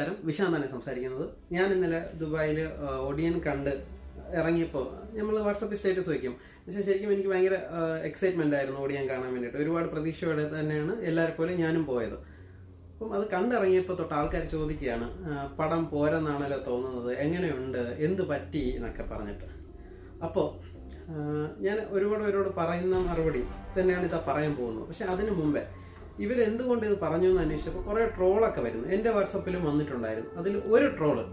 നമസ്കാരം വിശാന്താണ് സംസാരിക്കുന്നത് ഞാൻ ഇന്നലെ ദുബായിൽ ഒഡിയൻ കണ്ട് ഇറങ്ങിയപ്പോൾ നമ്മൾ വാട്സപ്പിൽ സ്റ്റേറ്റസ് വയ്ക്കും പക്ഷേ ശരിക്കും എനിക്ക് ഭയങ്കര എക്സൈറ്റ്മെന്റ് ആയിരുന്നു ഓഡിയൻ കാണാൻ വേണ്ടിയിട്ട് ഒരുപാട് പ്രതീക്ഷയോടെ തന്നെയാണ് എല്ലാവരെ പോലെ ഞാനും പോയത് അപ്പം അത് കണ്ടിറങ്ങിയപ്പോൾ തൊട്ട് ആൾക്കാർ ചോദിക്കുകയാണ് ആ, പടം പോരെന്നാണല്ലോ തോന്നുന്നത് എങ്ങനെയുണ്ട് എന്ത് പറ്റി എന്നൊക്കെ പറഞ്ഞിട്ട് അപ്പോൾ ഞാൻ ഒരുപാട് പേരോട് പറയുന്ന മറുപടി തന്നെയാണ് ഇതാ പറയാൻ പോകുന്നത് പക്ഷെ അതിന് മുമ്പേ ഇവരെന്തുകൊണ്ട് ഇത് പറഞ്ഞു എന്ന് അന്വേഷിച്ചപ്പോൾ കുറേ ട്രോളൊക്കെ വരുന്നു എൻ്റെ വാട്സപ്പിലും വന്നിട്ടുണ്ടായിരുന്നു അതിൽ ഒരു ട്രോള്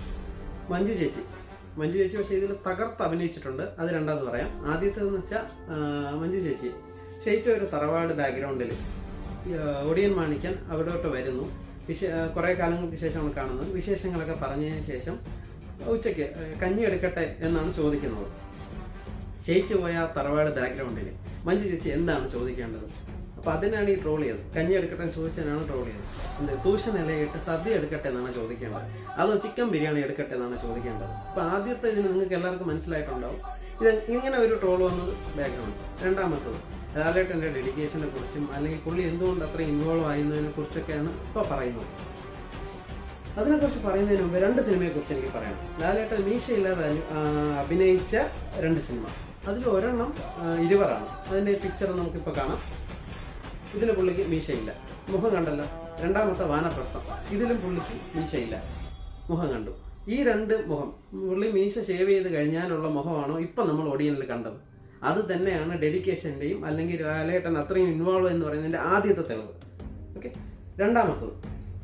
മഞ്ജു ചേച്ചി മഞ്ജു ചേച്ചി പക്ഷേ ഇതിൽ തകർത്ത് അഭിനയിച്ചിട്ടുണ്ട് അത് രണ്ടാമത് പറയാം ആദ്യത്തേതെന്ന് വെച്ചാൽ മഞ്ജു ചേച്ചി ക്ഷയിച്ച ഒരു തറവാട് ബാക്ക്ഗ്രൗണ്ടിൽ ഒടിയൻ മാണിക്കൻ അവിടോട്ട് വരുന്നു വിശ കുറേ കാലങ്ങൾക്ക് ശേഷമാണ് കാണുന്നത് വിശേഷങ്ങളൊക്കെ പറഞ്ഞതിന് ശേഷം ഉച്ചയ്ക്ക് ആ, കഞ്ഞി എടുക്കട്ടെ എന്നാണ് ചോദിക്കുന്നത് ക്ഷയിച്ചു പോയ ആ തറവാട് ബാക്ക്ഗ്രൗണ്ടിൽ മഞ്ജു ചേച്ചി എന്താണ് ചോദിക്കേണ്ടത് അപ്പൊ അതിനാണ് ഈ ട്രോൾ ചെയ്തത് കഞ്ഞി എടുക്കട്ടെ എന്ന് ചോദിച്ചതിനാണ് ട്രോൾ ചെയ്തത് എന്ത് ട്യൂഷൻ ഇലയിട്ട് സദ്യ എടുക്കട്ടെ എന്നാണ് ചോദിക്കേണ്ടത് അതോ ചിക്കൻ ബിരിയാണി എടുക്കട്ടെ എന്നാണ് ചോദിക്കേണ്ടത് അപ്പൊ ആദ്യത്തെ ഇതിന് നിങ്ങൾക്ക് എല്ലാവർക്കും മനസ്സിലായിട്ടുണ്ടാവും ഇത് ഇങ്ങനെ ഒരു ട്രോൾ വന്നത് ബാക്ക്ഗ്രൗണ്ട് രണ്ടാമത്തത് ലാലേട്ടൻ്റെ ഡെഡിക്കേഷനെ കുറിച്ചും അല്ലെങ്കിൽ പുള്ളി എന്തുകൊണ്ട് അത്ര ഇൻവോൾവ് ആയിരുന്നതിനെ കുറിച്ചൊക്കെയാണ് ഇപ്പൊ പറയുന്നത് അതിനെക്കുറിച്ച് പറയുന്നതിന് മുമ്പ് രണ്ട് സിനിമയെ കുറിച്ച് എനിക്ക് പറയണം ലാലേട്ടൻ മീശയില്ലാതെ അനു- ആ, അഭിനയിച്ച രണ്ട് സിനിമ അതിൽ ഒരെണ്ണം ആ, ഇരുവറാണ് അതിന്റെ പിക്ചർ നമുക്കിപ്പോൾ കാണാം ഇതിൽ പുള്ളിക്ക് മീശയില്ല മുഖം കണ്ടല്ലോ രണ്ടാമത്തെ വാനപ്രസ്ഥം ഇതിലും പുള്ളിക്ക് മീശയില്ല മുഖം കണ്ടു ഈ രണ്ട് മുഖം പുള്ളി മീശ ഷേവ് ചെയ്ത് കഴിഞ്ഞാലുള്ള മുഖമാണോ ഇപ്പൊ നമ്മൾ ഒടിയനിൽ കണ്ടത് അത് തന്നെയാണ് ഡെഡിക്കേഷന്റെയും അല്ലെങ്കിൽ ലാലേട്ടൻ അത്രയും ഇൻവോൾവ് എന്ന് പറയുന്നതിന്റെ ആദ്യത്തെ തെളിവ് ഓക്കെ രണ്ടാമത്തത്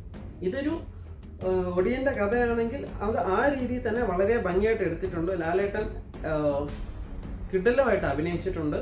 ഇതൊരു ആ, ഒടിയന്റെ കഥയാണെങ്കിൽ അത് ആ രീതിയിൽ തന്നെ വളരെ ഭംഗിയായിട്ട് എടുത്തിട്ടുണ്ട് ലാലേട്ടൻ ആ, കിടലമായിട്ട് അഭിനയിച്ചിട്ടുണ്ട്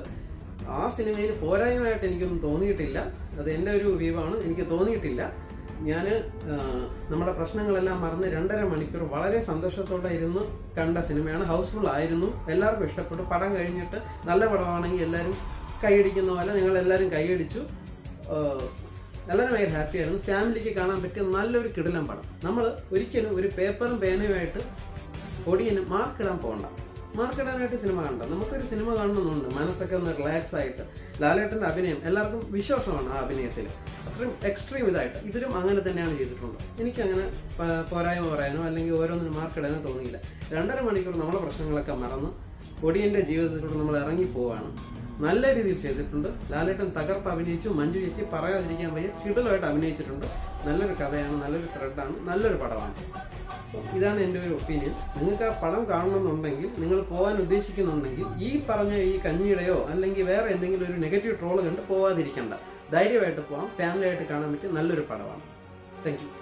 ആ സിനിമയിൽ പോരായ്മയായിട്ട് എനിക്കൊന്നും തോന്നിയിട്ടില്ല അത് എൻ്റെ ഒരു വ്യൂവാണ് എനിക്ക് തോന്നിയിട്ടില്ല ഞാൻ നമ്മുടെ പ്രശ്നങ്ങളെല്ലാം മറന്ന് രണ്ടര മണിക്കൂർ വളരെ സന്തോഷത്തോടെ ഇരുന്ന് കണ്ട സിനിമയാണ് ഹൗസ്ഫുൾ ആയിരുന്നു എല്ലാവർക്കും ഇഷ്ടപ്പെട്ടു പടം കഴിഞ്ഞിട്ട് നല്ല പടമാണെങ്കിൽ എല്ലാവരും കൈയടിക്കുന്ന പോലെ നിങ്ങൾ എല്ലാവരും കൈയടിച്ചു ആഹ് എല്ലാവരും ഭയങ്കര ഹാപ്പി ആയിരുന്നു ഫാമിലിക്ക് കാണാൻ പറ്റിയ നല്ലൊരു കിടിലം പടം നമ്മൾ ഒരിക്കലും ഒരു പേപ്പറും പേനയുമായിട്ട് ഒടിയന് മാർക്ക് ഇടാൻ പോകണ്ട മാർക്ക് ഇടാനായിട്ട് സിനിമ കണ്ട നമുക്കൊരു സിനിമ കാണണമെന്നുണ്ട് മനസ്സൊക്കെ ഒന്ന് റിലാക്സ് ആയിട്ട് ലാലേട്ടൻ്റെ അഭിനയം എല്ലാവർക്കും വിശ്വാസമാണ് ആ അഭിനയത്തിൽ അത്രയും എക്സ്ട്രീം ഇതായിട്ട് ഇതിലും അങ്ങനെ തന്നെയാണ് ചെയ്തിട്ടുള്ളത് എനിക്കങ്ങനെ പ- പോരായ്മ പറയാനോ അല്ലെങ്കിൽ ഓരോന്നിനും മാർക്ക് ഇടാനോ തോന്നിയില്ല രണ്ടര മണിക്കൂർ നമ്മുടെ പ്രശ്നങ്ങളൊക്കെ മറന്ന് ഒടിയന്റെ ജീവിതത്തിലൂടെ നമ്മൾ ഇറങ്ങി പോവാണ് നല്ല രീതിയിൽ ചെയ്തിട്ടുണ്ട് ലാലേട്ടൻ തകർത്ത് അഭിനയിച്ചു മഞ്ജു ചേച്ചി പറയാതിരിക്കാൻ വയ്യ കിടലുമായിട്ട് അഭിനയിച്ചിട്ടുണ്ട് നല്ലൊരു കഥയാണ് നല്ലൊരു ത്രെഡാണ് നല്ലൊരു പടമാണ് അപ്പോൾ ഇതാണ് എൻ്റെ ഒരു ഒപ്പീനിയൻ നിങ്ങൾക്ക് ആ പടം കാണണമെന്നുണ്ടെങ്കിൽ നിങ്ങൾ പോകാൻ ഉദ്ദേശിക്കുന്നുണ്ടെങ്കിൽ ഈ പറഞ്ഞ ഈ കഞ്ഞിയുടെയോ അല്ലെങ്കിൽ വേറെ എന്തെങ്കിലും ഒരു നെഗറ്റീവ് ട്രോള് കണ്ട് പോവാതിരിക്കണ്ട ധൈര്യമായിട്ട് പോകാം ഫാമിലി ആയിട്ട് കാണാൻ പറ്റിയ നല്ലൊരു പടമാണ് താങ്ക് യു